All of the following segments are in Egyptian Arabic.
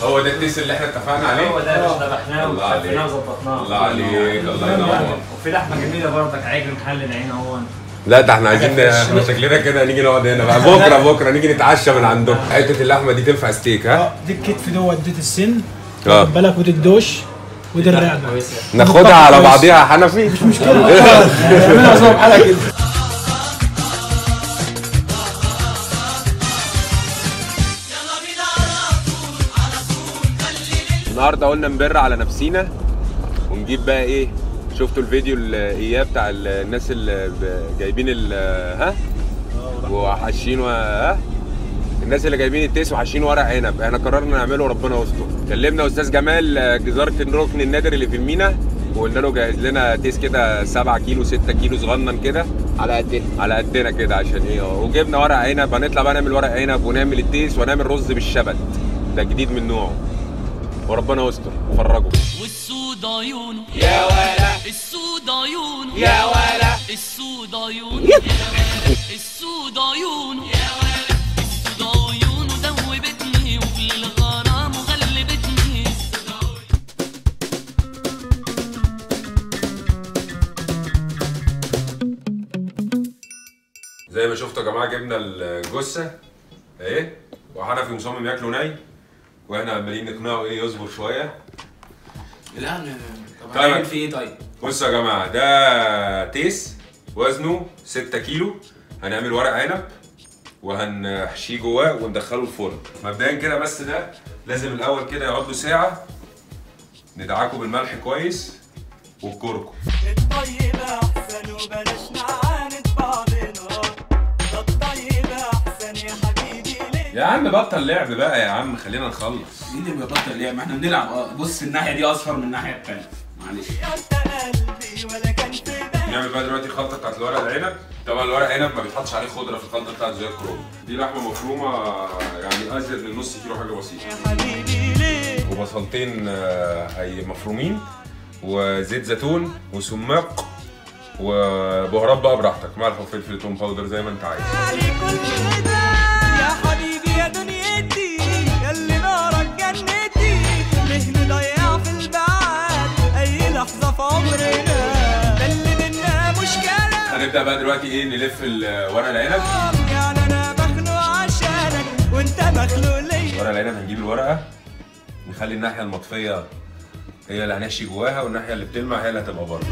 هو ده التيس اللي احنا اتفقنا عليه هو ده اللي ذبحناه الله عليك. وخفيناه وظبطناه الله عليك الله ينور وفي لحمه جميله برضك عجل محل العين اهو لا ده احنا عايزين احنا شكلنا كده هنيجي نقعد هنا بقى بكره بكره نيجي نتعشى من عندهم حته اللحمه دي تنفع ستيك ها اه دي الكتف دوت اديت السن اه. واخد بالك ودي الدوش ودي الرقبه كويسه ناخدها على بعضيها يا حنفي مش مشكله نعملها نظام حلقه كده النهارده قلنا نبر على نفسينا ونجيب بقى ايه شفتوا الفيديو الاياه بتاع ال- الناس اللي ب- جايبين ال ها وحاشين و- ها الناس اللي جايبين التيس وحاشين ورق عنب احنا قررنا نعمله ربنا يستر كلمنا استاذ جمال آه، جزاره الركن النادر اللي في المينا وقلنا له جهز لنا تيس كده 7 كيلو 6 كيلو صغنن كده على قدنا على قدنا كده عشان ايه اه. وجبنا ورق عنب هنطلع بقى نعمل ورق عنب ونعمل التيس ونعمل رز بالشبت ده جديد من نوعه وربنا يستر وفرجوا والسود عيونه يا ولا السود عيونه يا ولا السود عيونه السود عيونه السود عيونه دوبتني وفي الغرام غلبتني زي ما شفتوا يا جماعه جبنا الجثه اهي وحنفي مصمم ياكله ني واحنا عمالين نقنعه ايه يصبر شويه لا طب طيب. هنعمل فيه ايه طيب؟ بصوا يا جماعه ده تيس وزنه 6 كيلو هنعمل ورق عنب وهنحشيه جواه وندخله الفرن مبدئيا كده بس ده لازم الاول كده يقعد له ساعه ندعكه بالملح كويس والكركم الطيب احسن وبلاش نعاند بعضنا ده الطيب احسن يا حبيبي ليه يا عم بطل لعب بقى يا عم خلينا نخلص مين اللي بيبطل ليه؟ ما احنا بنلعب اه بص الناحيه دي اصفر من الناحيه الثانيه معلش انت قلبي ولا كان في بالي نعمل بقى دلوقتي الخلطه بتاعت الورق العنب طبعا الورق العنب ما بيتحطش عليه خضره في الخلطه بتاعته زي الكروم دي لحمه مفرومه يعني ازيد من نص كيلو حاجه بسيطه يا حبيبي ليه وبصلتين آه، هي مفرومين وزيت زيتون وسماق وبهارات بقى براحتك ملح وفلفل توم باودر زي ما انت عايز علي كل ده يا حبيبي يا دنيتي ياللي نارك جنتي ليه نضيع في البعاد اي لحظه في عمرنا ده اللي بينا مشكله هنبدا بقى دلوقتي ايه نلف ال- ورق العنب يعني انا مخلوق عشانك وانت مخلوق ليا ورق العنب هنجيب الورقه نخلي الناحيه المطفيه هي اللي هنحشي جواها والناحيه اللي بتلمع هي اللي هتبقى بره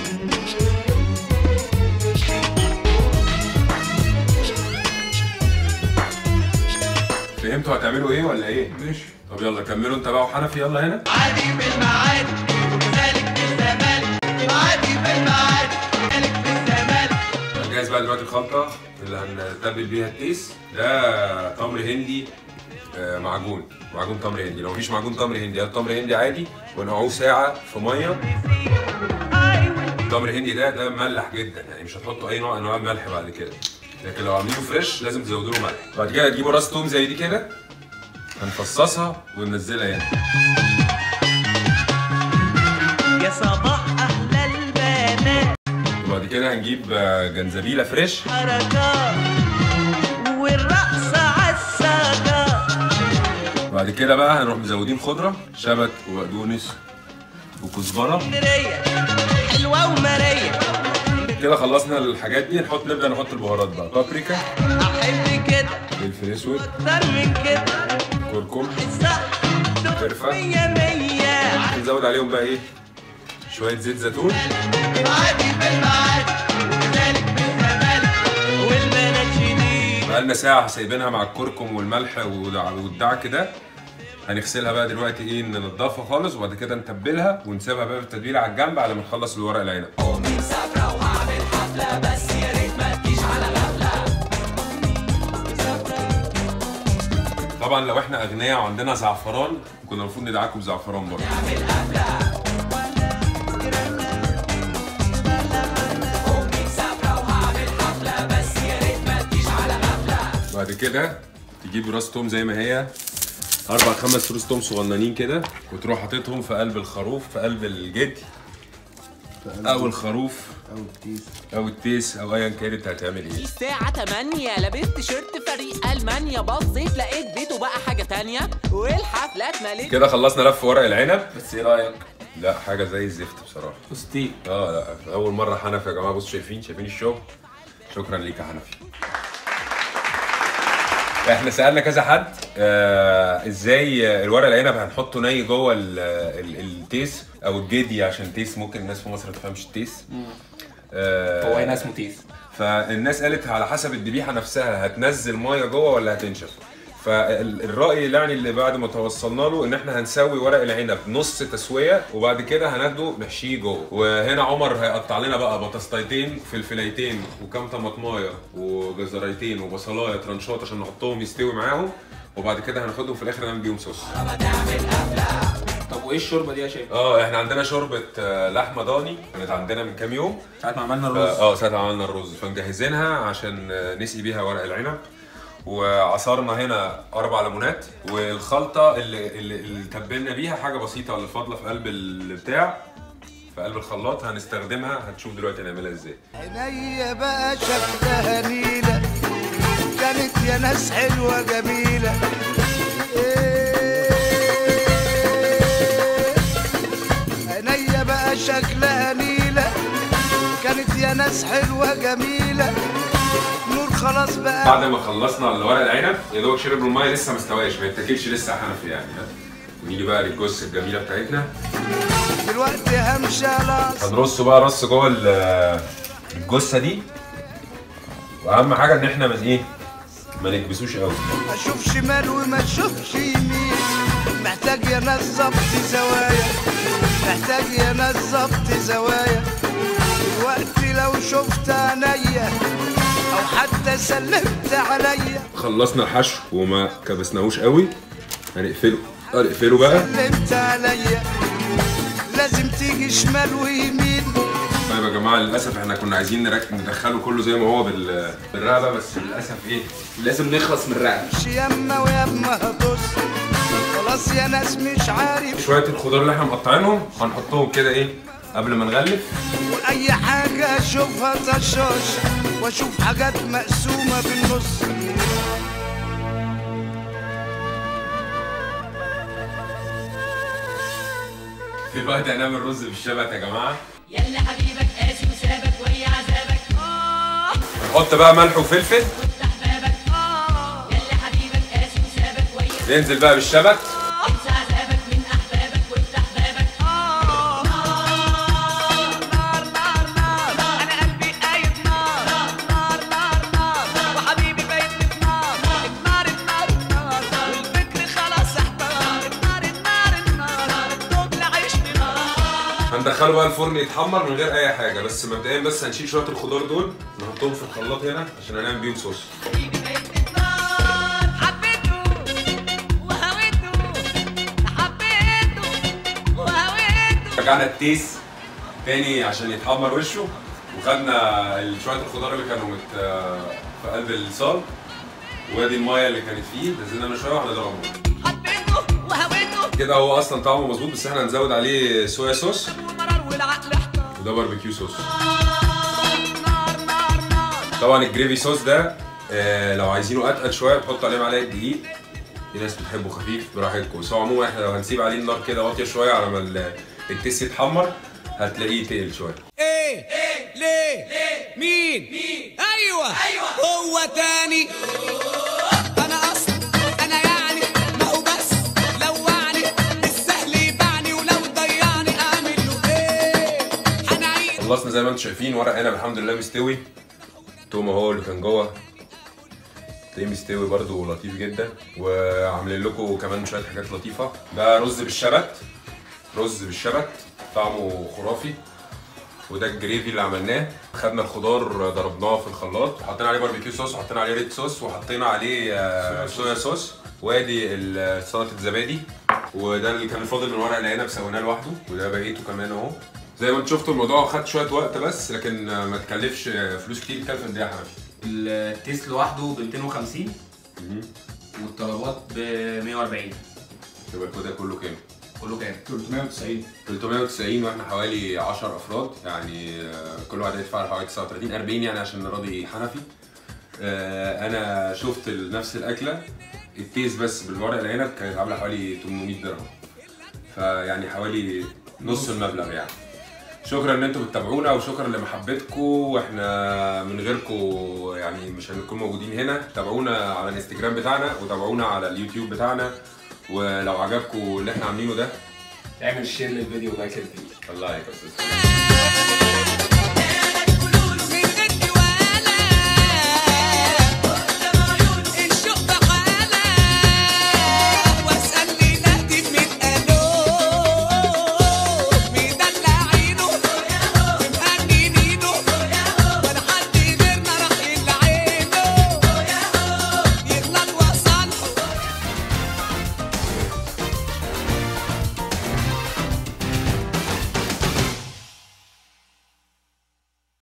فهمتوا هتعملوا ايه ولا ايه؟ ماشي طب يلا كملوا انت بقى وحنفي يلا هنا عادي في المعاد ذلك في الزمان عادي في المعاد ذلك في الزمان هنجهز بقى دلوقتي الخلطه اللي هنتبل بيها التيس ده تمر هندي آه، معجون معجون تمر هندي لو مفيش معجون تمر هندي هات تمر هندي عادي ونقعوه ساعه في ميه التمر الهندي ده ده مملح جدا يعني مش هتحطوا اي نوع من انواع الملح بعد كده لكن لو عاملينه فريش لازم تزودوا له ملح بعد كده تجيبوا راس توم زي دي كده هنفصصها وننزلها هنا يا صباح احلى البنات وبعد كده هنجيب آه، جنزبيله فريش حركات والرقص عالساقات بعد كده بقى هنروح مزودين خضره شبت وبقدونس وكزبره مرية حلوة ومرية كده خلصنا الحاجات دي نحط نبدا نحط البهارات بقى بابريكا أحب كده فلفل اسود أكتر من كده كركم صح قرفة. مية مية نزود عليهم بقى ايه شويه زيت زيتون عادي في المعاد ذلك في الزمان والبنات شديد بقالنا ساعه سايبينها مع الكركم والملح والدع- والدعك ده هنغسلها بقى دلوقتي ايه ننضفها خالص وبعد كده نتبلها ونسيبها بقى في التتبيله على الجنب على ما نخلص الورق العنب طبعا لو احنا اغنياء وعندنا زعفران كنا المفروض ندعكم زعفران برضه بعد كده تجيب راس توم زي ما هي اربع خمس روس توم صغننين كده وتروح حاططهم في قلب الخروف في قلب الجدي او الخروف او التيس او التيس او ايا كان انت هتعمل ايه الساعة 8 لبست تيشيرت فريق ألمانيا بصيت لقيت بيته وبقى حاجة تانية والحفلات مالت كده خلصنا لف ورق العنب بس ايه رايك؟ لا حاجه زي الزفت بصراحه فستيق اه لا اول مره حنفي يا جماعه بصوا شايفين شايفين الشغل شكرا ليك يا حنفي احنا سالنا كذا حد آه ازاي الورق العنب هنحطه ني جوه ال- ال- التيس او الجدي عشان تيس ممكن الناس في مصر ما تفهمش التيس آه هو هنا اسمه تيس فالناس قالت على حسب الذبيحه نفسها هتنزل ميه جوه ولا هتنشف فالراي يعني اللي بعد ما توصلنا له ان احنا هنسوي ورق العنب نص تسويه وبعد كده هناخده نحشيه جوه وهنا عمر هيقطع لنا بقى بطاطايتين فلفلايتين وكام طماطمايه وجزرايتين وبصلايه ترانشات عشان نحطهم يستوي معاهم وبعد كده هناخدهم في الاخر نعمل بيهم صوص طب وايه الشوربه دي يا شيخ؟ اه احنا عندنا شوربه آه، لحمه ضاني كانت عندنا من كام يوم ساعة ما عملنا اه الرز آه، ساعة ما عملنا الرز فمجهزينها عشان آه، نسقي بيها ورق العنب وعصرنا هنا اربع ليمونات والخلطه اللي, اللي, اللي تبلنا بيها حاجه بسيطه اللي فاضله في قلب البتاع في قلب الخلاط هنستخدمها هتشوف دلوقتي هنعملها ازاي عينيا بقى شكلها نيلة كانت يا ناس حلوة جميلة إيه. عينيا بقى شكلها نيلة كانت يا ناس حلوة جميلة نور خلاص بقى بعد ما خلصنا الورق العنب يا دوبك شرب الميه لسه ما استواش ما يتاكلش لسه حنفي يعني ونيجي بقى للجثه الجميله بتاعتنا دلوقتي همشي على هنرصه بقى رص جوه ال- الجثه دي واهم حاجه ان احنا من ايه ما نكبسوش قوي اشوف شمال وما اشوفش يمين محتاج يا ناس ظبط زوايا محتاج يا ناس ظبط زوايا دلوقتي لو شفت عينيا او حتى سلمت عليا خلصنا الحشو وما كبسناهوش قوي هنقفله هنقفله بقى سلمت عليا لازم تيجي شمال ويمين طيب يا جماعه للاسف احنا كنا عايزين نرك- ندخله كله زي ما هو بال- بالرقبه بس للاسف ايه لازم نخلص من الرقبه مش يما ويما هبص خلاص يا ناس مش عارف شويه الخضار اللي احنا مقطعينهم هنحطهم كده ايه قبل ما نغلف واي حاجة اشوفها طشاش واشوف حاجات مقسومة بالنص دلوقتي هنعمل رز بالشبت يا جماعه يلا حبيبك قاسي وسابك ويا عذابك نحط بقى ملح وفلفل وافتح بابك يلا حبيبك قاسي وسابك ويا ننزل بقى بالشبت انسى عذابك من احبابك وافتح بابك نار نار نار انا قلبي قايد نار نار نار نار وحبيبي بايتني في نار النار النار النار والفكر خلاص احتار النار النار النار الدوب عيشني نار هندخله بقى الفرن يتحمر من غير اي حاجه بس مبدئيا بس هنشيل شويه الخضار دول نحطهم في الخلاط هنا عشان هنعمل بيهم صوص حبيبي بايتني في نار حبيته وهويته حبيته وهويته رجعنا التيس تاني عشان يتحمر وشه وخدنا شويه الخضار اللي كانوا مت في قلب الصاج وادي المايه اللي كانت فيه نزلنا منها شويه وهنضربهم حبيته وهويته كده هو اصلا طعمه مظبوط بس احنا هنزود عليه صويا صوص والمرار والعقل احتار وده باربيكيو صوص نار نار نار طبعا الجريفي صوص ده آه لو عايزينه اتقل شويه بتحط عليه معلقه دقيق في ناس بتحبه خفيف براحتكم بس هو عموما احنا لو هنسيب عليه النار كده واطيه شويه على ما ال- التيس يتحمر هتلاقيه تقل شويه ايه ايه ليه ليه مين مين ايوه ايوه هو تاني انا اصلا انا يعني ما هو بس لوعني السهل يبعني ولو ضيعني اعمل له ايه هنعيد خلصنا زي ما انتم شايفين ورق عنب الحمد لله مستوي توم هو اللي كان جوه تلاقيه مستوي برده ولطيف جدا وعاملين لكم كمان شويه حاجات لطيفه ده رز بالشبت رز بالشبت طعمه خرافي وده الجريفي اللي عملناه خدنا الخضار ضربناه في الخلاط وحطينا عليه باربيكيو صوص وحطينا عليه ريد صوص وحطينا عليه آه، صويا صوص وادي ال- سلطه الزبادي وده اللي كان فاضل من ورق العنب سويناه لوحده وده بقيته كمان اهو زي ما انتم شفتوا الموضوع خد شويه وقت بس لكن آه، ما تكلفش آه، فلوس كتير كلف قد ايه يا حنفي التيس لوحده ب 250 والطلبات ب 140 يبقى كده كله كام؟ كله كام؟ 390 390 واحنا حوالي 10 افراد يعني آه، كل واحد هيدفع حوالي 39 40 يعني عشان نراضي حنفي آه، انا شفت نفس الاكله التيس بس بالورق العنب كانت عامله حوالي 800 درهم فيعني حوالي نص المبلغ يعني شكرا ان انتم بتتابعونا وشكرا لمحبتكم واحنا من غيركم يعني مش هنكون موجودين هنا تابعونا على الانستجرام بتاعنا وتابعونا على اليوتيوب بتاعنا ولو عجبكم اللي احنا عاملينه ده اعمل شير للفيديو ولايك للفيديو الله يكسر